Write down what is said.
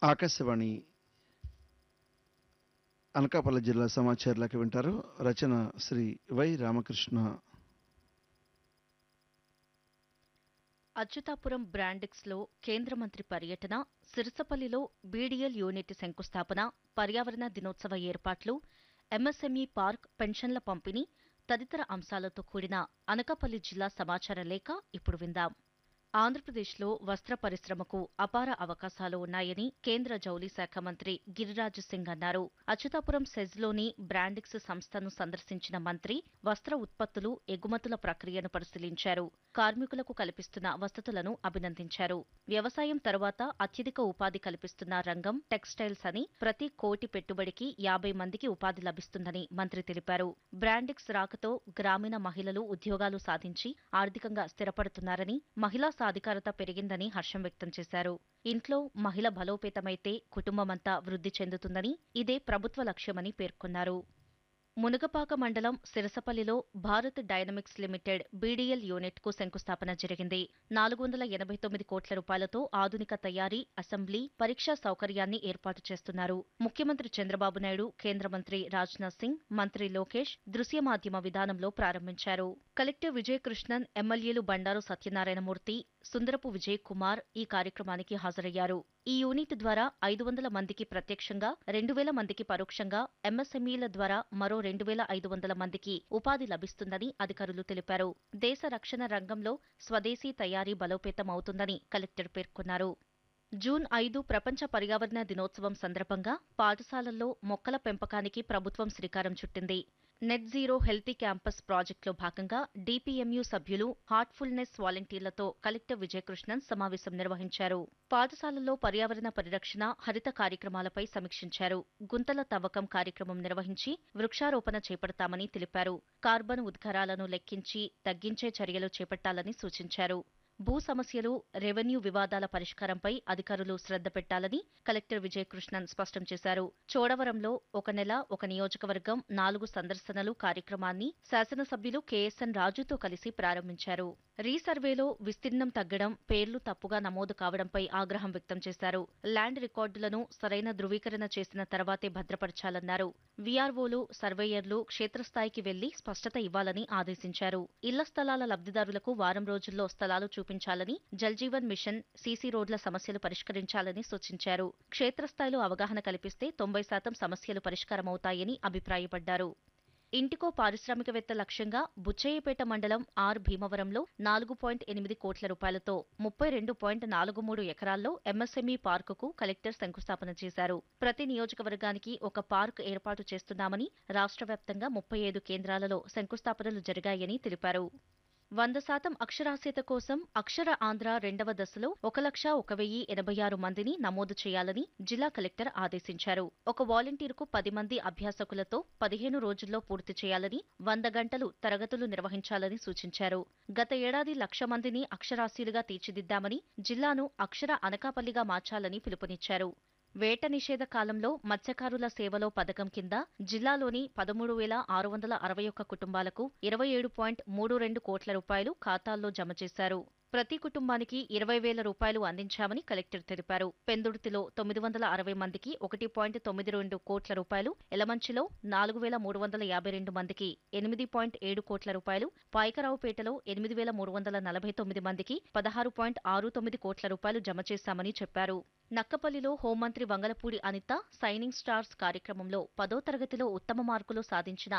ఆకాశవాణి అనకాపల్లి జిల్లా సమాచారాలకు వింటారు రచన శ్రీ వై రామకృష్ణ అచ్యుతాపురం బ్రాండిక్స్ లో కేంద్ర మంత్రి పర్యటన సిరసపల్లిలో బీడీఎల్ యూనిట్ శంకుస్థాపన పర్యావరణ దినోత్సవ ఏర్పాట్లు ఎంఎస్ఎంఈ పార్క్ పెన్షన్ల పంపిణీ తదితర అంశాలతో కూడిన అనకాపల్లి జిల్లా సమాచార లేఖ ఇప్పుడు విందాం ఆంధ్రప్రదేశ్లో వస్త్ర పరిశ్రమకు అపార అవకాశాలు ఉన్నాయని కేంద్ర జౌళి శాఖ మంత్రి గిరిరాజ్ సింగ్ అన్నారు అచ్యుతాపురం సెజ్లోని బ్రాండిక్స్ సంస్థను సందర్శించిన మంత్రి వస్త్ర ఉత్పత్తులు ఎగుమతుల ప్రక్రియను పరిశీలించారు కార్మికులకు కల్పిస్తున్న వసతులను అభినందించారు వ్యవసాయం తర్వాత అత్యధిక ఉపాధి కల్పిస్తున్న రంగం టెక్స్టైల్స్ అని ప్రతి కోటి పెట్టుబడికి యాభై మందికి ఉపాధి లభిస్తుందని మంత్రి తెలిపారు బ్రాండిక్స్ రాకతో గ్రామీణ మహిళలు ఉద్యోగాలు సాధించి ఆర్థికంగా స్థిరపడుతున్నారని మహిళా సాధికారత పెరిగిందని హర్షం వ్యక్తం చేశారు ఇంట్లో మహిళ బలోపేతమైతే కుటుంబమంతా వృద్ధి చెందుతుందని ఇదే ప్రభుత్వ లక్ష్యమని పేర్కొన్నారు మునగపాక మండలం సిరసపల్లిలో Bharat dynamics limited BDL unit కు శంకుస్థాపన జరిగింది నాలుగు వందల ఎనభై తొమ్మిది కోట్ల రూపాయలతో ఆధునిక తయారీ అసెంబ్లీ పరీక్షా సౌకర్యాన్ని ఏర్పాటు చేస్తున్నారు ముఖ్యమంత్రి చంద్రబాబు నాయుడు కేంద్ర మంత్రి రాజ్నాథ్ సింగ్ మంత్రి లోకేష్ దృశ్య మాధ్యమ విధానంలో ప్రారంభించారు కలెక్టర్ విజయ్ కృష్ణన్ ఎమ్మెల్యేలు బండారు సత్యనారాయణమూర్తి సుందరపు విజయ్ కుమార్ ఈ కార్యక్రమానికి హాజరయ్యారు ఈ యూనిట్ ద్వారా ఐదు వందల మందికి ప్రత్యక్షంగా రెండు వేల మందికి పరోక్షంగా ఎంఎస్ఎంఈల ద్వారా మరో రెండు వేల ఐదు వందల మందికి ఉపాధి లభిస్తుందని అధికారులు తెలిపారు దేశ రక్షణ రంగంలో స్వదేశీ తయారీ బలోపేతం అవుతుందని కలెక్టర్ పేర్కొన్నారు జూన్ ఐదు ప్రపంచ పర్యావరణ దినోత్సవం సందర్భంగా పాఠశాలల్లో మొక్కల పెంపకానికి ప్రభుత్వం శ్రీకారం చుట్టింది నెట్ జీరో హెల్తీ క్యాంపస్ ప్రాజెక్టులో భాగంగా డీపీఎంయూ సభ్యులు హార్ట్ఫుల్నెస్ వాలంటీర్లతో కలెక్టర్ విజయకృష్ణన్ సమావేశం నిర్వహించారు పాఠశాలల్లో పర్యావరణ పరిరక్షణ హరిత కార్యక్రమాలపై సమీక్షించారు గుంతల తవ్వకం కార్యక్రమం నిర్వహించి వృక్షారోపణ చేపడతామని తెలిపారు కార్బన్ ఉద్గారాలను లెక్కించి తగ్గించే చర్యలు చేపట్టాలని సూచించారు భూ సమస్యలు రెవెన్యూ వివాదాల పరిష్కారంపై అధికారులు శ్రద్ధ పెట్టాలని కలెక్టర్ విజయకృష్ణన్ స్పష్టం చేశారు చోడవరంలో ఒక నెల ఒక నియోజకవర్గం నాలుగు సందర్శనలు కార్యక్రమాన్ని శాసనసభ్యులు కేఎస్ఎన్ రాజుతో కలిసి ప్రారంభించారు రీసర్వేలో విస్తీర్ణం తగ్గడం పేర్లు తప్పుగా నమోదు కావడంపై ఆగ్రహం వ్యక్తం చేశారు ల్యాండ్ రికార్డులను సరైన ధృవీకరణ చేసిన తర్వాతే భద్రపరచాలన్నారు వీఆర్ఓలు సర్వేయర్లు క్షేత్రస్థాయికి వెళ్లి స్పష్టత ఇవ్వాలని ఆదేశించారు ఇళ్ల స్థలాల లబ్ధిదారులకు వారం రోజుల్లో స్థలాలు చూపించాలని జల్జీవన్ మిషన్ సీసీ రోడ్ల సమస్యలు పరిష్కరించాలని సూచించారు క్షేత్రస్థాయిలో అవగాహన కల్పిస్తే తొంభై శాతం సమస్యలు పరిష్కారమవుతాయని అభిప్రాయపడ్డారు ఇంటికో పారిశ్రామికవేత్త లక్ష్యంగా బుచ్చయ్యపేట మండలం ఆర్ భీమవరంలో నాలుగు పాయింట్ ఎనిమిది కోట్ల రూపాయలతో ముప్పై రెండు పాయింట్ నాలుగు మూడు ఎకరాల్లో ఎంఎస్ఎంఈ పార్కుకు కలెక్టర్ శంకుస్థాపన చేశారు ప్రతి నియోజకవర్గానికి ఒక పార్క్ ఏర్పాటు చేస్తున్నామని రాష్ట్ర వ్యాప్తంగా ముప్పై ఐదు కేంద్రాలలో శంకుస్థాపనలు జరిగాయని తెలిపారు వంద శాతం అక్షరాస్యత కోసం అక్షర ఆంధ్ర రెండవ దశలో ఒక లక్ష ఒక వెయ్యి ఎనభై ఆరు మందిని నమోదు చేయాలని జిల్లా కలెక్టర్ ఆదేశించారు ఒక వాలంటీర్కు పది మంది అభ్యాసకులతో పదిహేను రోజుల్లో పూర్తి చేయాలని వంద గంటలు తరగతులు నిర్వహించాలని సూచించారు గత ఏడాది లక్ష మందిని అక్షరాస్యులుగా తీర్చిదిద్దామని జిల్లాను అక్షర అనకాపల్లిగా మార్చాలని పిలుపునిచ్చారు వేట నిషేధ కాలంలో మత్స్యకారుల సేవలో పథకం కింద జిల్లాలోని పదమూడు వేల ఆరు వందల అరవై ఒక్క కుటుంబాలకు ఇరవై ఏడు పాయింట్ మూడు రెండు కోట్ల రూపాయలు ఖాతాల్లో జమ చేశారు ప్రతి కుటుంబానికి ఇరవై వేల రూపాయలు అందించామని కలెక్టర్ తెలిపారు పెందుర్తిలో తొమ్మిది వందల అరవై మందికి ఒకటి పాయింట్ తొమ్మిది రెండు కోట్ల రూపాయలు ఎలమంచిలో నాలుగు వేల మూడు వందల యాభై రెండు మందికి ఎనిమిది పాయింట్ ఏడు కోట్ల రూపాయలు పాయకరావుపేటలో ఎనిమిది వేల మూడు వందల నలభై తొమ్మిది మందికి పదహారు పాయింట్ ఆరు తొమ్మిది కోట్ల రూపాయలు జమ చేశామని చెప్పారు నక్కపల్లిలో హోంమంత్రి వంగలపూడి అనిత సైనింగ్ స్టార్స్ కార్యక్రమంలో పదో తరగతిలో ఉత్తమ మార్కులు సాధించిన